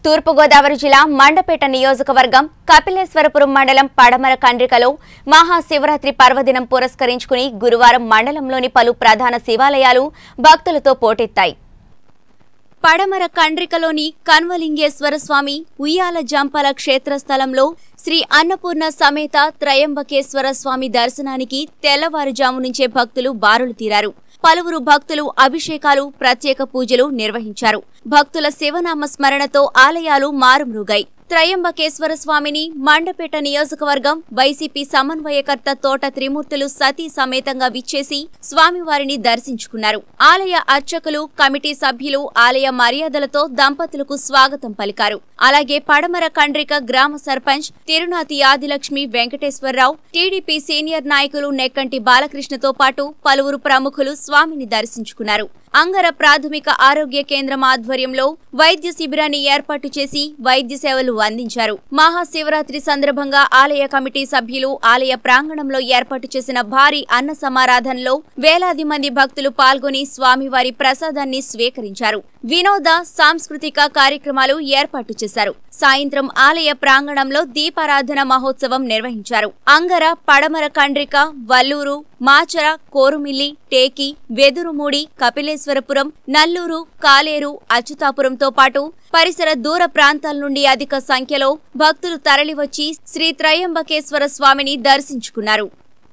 తూర్పుగోదావరి జిల్లా మండపేట నియోజకవర్గం కపిలేశ్వరపురం మండలం పడమర కండ్రికలో మహాశివరాత్రి పర్వదినం పురస్కరించుకుని గురువారం మండలంలోని పలు ప్రధాన శివాలయాలు భక్తులతో పోటెత్తాయి పడమర కండ్రికలోని కన్వలింగేశ్వర స్వామి ఉయ్యాల జంపల క్షేత్రస్థలంలో శ్రీ అన్నపూర్ణ సమేత త్రయంబకేశ్వర స్వామి దర్శనానికి తెల్లవారుజాము నుంచే భక్తులు బారులు తీరారు పలువురు భక్తులు అభిషేకాలు ప్రత్యేక పూజలు నిర్వహించారు భక్తుల శివనామ స్మరణతో ఆలయాలు మారుమ్రుగాయి త్రయంబకేశ్వర స్వామిని మండపేట నియోజకవర్గం వైసీపీ సమన్వయకర్త తోట త్రిమూర్తులు సతీ సమేతంగా విచ్చేసి స్వామివారిని దర్శించుకున్నారు ఆలయ అర్చకులు కమిటీ సభ్యులు ఆలయ మర్యాదలతో దంపతులకు స్వాగతం పలికారు అలాగే పడమర కండ్రిక గ్రామ సర్పంచ్ తిరునాతి ఆదిలక్ష్మి వెంకటేశ్వరరావు టీడీపీ సీనియర్ నాయకులు నెక్కంటి బాలకృష్ణతో పాటు పలువురు ప్రముఖులు స్వామిని దర్శించుకున్నారు అంగర ప్రాథమిక ఆరోగ్య కేంద్రం ఆధ్వర్యంలో వైద్య శిబిరాన్ని ఏర్పాటు చేసి వైద్య సేవలు అందించారు మహాశివరాత్రి సందర్భంగా ఆలయ కమిటీ సభ్యులు ఆలయ ప్రాంగణంలో ఏర్పాటు చేసిన భారీ అన్న సమారాధనలో వేలాది మంది భక్తులు పాల్గొని స్వామివారి ప్రసాదాన్ని స్వీకరించారు వినోద సాంస్కృతిక కార్యక్రమాలు ఏర్పాటు చేశారు సాయంత్రం ఆలయ ప్రాంగణంలో దీపారాధన మహోత్సవం నిర్వహించారు అంగర పడమర కండ్రిక వల్లూరు మాచర కోరుమిల్లి టేకి వెదురుమూడి కపిలేశ్వరపురం నల్లూరు కాలేరు అచ్యుతాపురంతో పాటు పరిసర దూర ప్రాంతాల నుండి అధిక సంఖ్యలో భక్తులు తరలివచ్చి శ్రీ త్రయంబకేశ్వర స్వామిని దర్శించుకున్నారు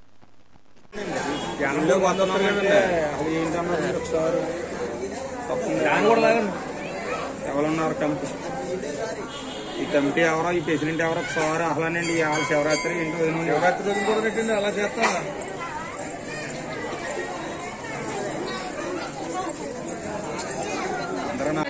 జనంలో వస్తున్నారు కదండి అది ఏంటన్నా మీరు ఒకసారి ఎవరున్నారు కమిటీ ఈ కమిటీ ఎవరో ఈ ప్రెసిడెంట్ ఎవరో ఒకసారి అసలానండి వాళ్ళ శివరాత్రి ఏంటో శివరాత్రి రోజు కూడా పెట్టండి అలా చేస్తా అందరూ నా-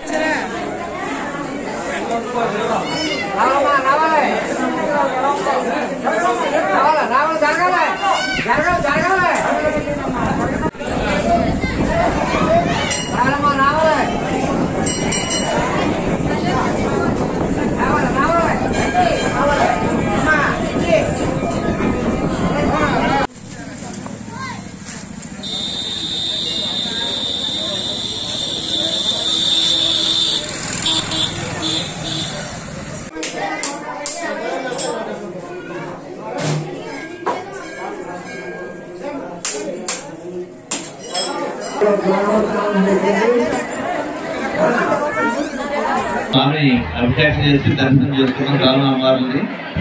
రావాలి జరగాలి జరగాలి జరగాలి రావాలమ్మా రావాలి రావాలి రావాలి రావాలి అమ్మా ఇంటి. స్వామి అభిషేకం చేసి దర్శనం చేసుకున్నాం రామ అమ్మవారిని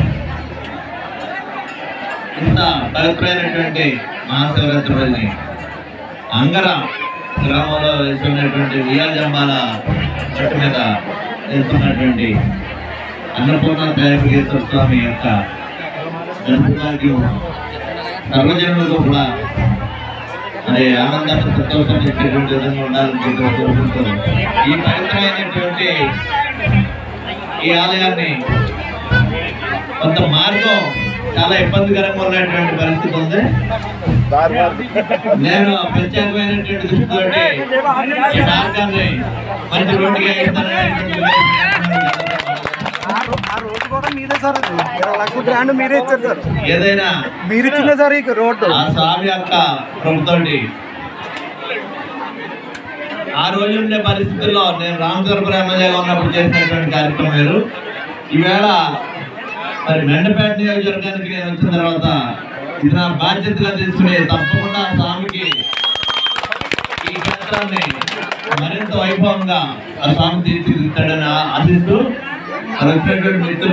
ఇంత పవిత్రమైనటువంటి మహాశివరాత్రి రోజుని అంగర గ్రామంలో వెళ్తున్నటువంటి వియాజంబాల చెట్టు మీద వెళ్తున్నటువంటి అన్నపూర్ణ దయాపకేశ్వర స్వామి యొక్క దర్శనానికి సర్వజనులకు కూడా మరి ఆనందాన్ని సంతోషాన్ని ఇచ్చేటువంటి విధంగా ఉండాలని చెప్పి కోరుకుంటూ ఈ పవిత్రమైనటువంటి ఈ ఆలయాన్ని కొంత మార్గం చాలా ఇబ్బందికరంగా ఉన్నటువంటి పరిస్థితి ఉంది నేను ప్రత్యేకమైనటువంటి దృష్టితోటి ఈ మార్గాన్ని మంచి రోడ్డుగా ఆ రోడ్డు కూడా మీరే సార్ అది ఇరవై లక్షల బ్రాండ్ మీరే ఇచ్చారు సార్ ఏదైనా మీరు ఇచ్చిందే సార్ ఈ రోడ్డు ఆ స్వామి యొక్క ప్రభుతోటి ఆ రోజు ఉండే పరిస్థితుల్లో నేను రామచంద్రపురం ఎమ్మెల్యేగా ఉన్నప్పుడు చేసినటువంటి కార్యక్రమం వేరు ఈవేళ మరి మెండపేట నియోజకవర్గానికి నేను వచ్చిన తర్వాత ఇది నా బాధ్యతగా తీసుకుని తప్పకుండా ఆ స్వామికి ఈ క్షేత్రాన్ని మరింత వైభవంగా ఆ స్వామి తీర్చిదిద్దాడని ఆశిస్తూ మరి వచ్చినటువంటి మిత్రులు